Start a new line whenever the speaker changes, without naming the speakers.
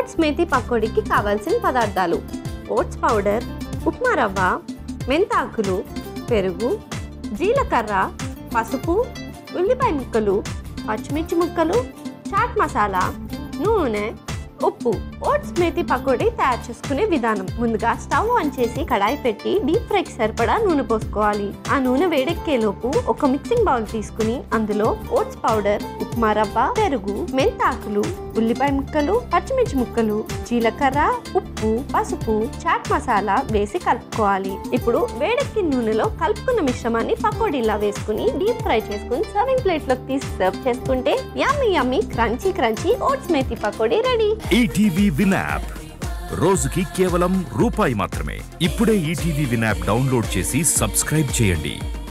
oats methi పకోడీకి కావాల్సిన పదార్థాలు oats powder upma రవ్వ మెంతాకులు పెరుగు జీలకర్ర పసుపు ఉల్లిపాయ ముక్కలు పచ్చిమిర్చి ముక్కలు చాట్ మసాలా నూనె ఉప్పు ఓట్స్ మేతి పకోడీ తయారు చేసుకునే విధానం ముందుగా స్టవ్ ఆన్ చేసి కడాయి పెట్టి డీప్ ఫ్రైకి సరిపడా నూనె పోసుకోవాలి ఆ నూనె వేడెక్కేలోపు ఒక మిక్సింగ్ బౌల్ తీసుకుని అందులో ఓట్స్ పౌడర్ ఉప్మా రవ్వ పెరుగు మెంతాకులు ఉల్లిపాయ ముక్కలు పచ్చిమిర్చి ముక్కలు జీలకర్ర ఉప్పు పసుపు చాట్ మసాలా వేసి కలుపుకోవాలి ఇప్పుడు వేడెక్కిన నూనెలో కలుపుకున్న మిశ్రమాన్ని పకోడీలా వేసుకుని డీప్ ఫ్రై చేసుకుని సర్వింగ్ ప్లేట్ లోకి తీసి సర్వ్ చేసుకుంటే yummy yummy crunchy crunchy oats methi pakodi ready
ETV win app రోజుకి కేవలం రూపాయి మాత్రమే ఇప్పుడే ఈటీవీ విన్ యాప్ డౌన్లోడ్ చేసి సబ్స్క్రైబ్ చేయండి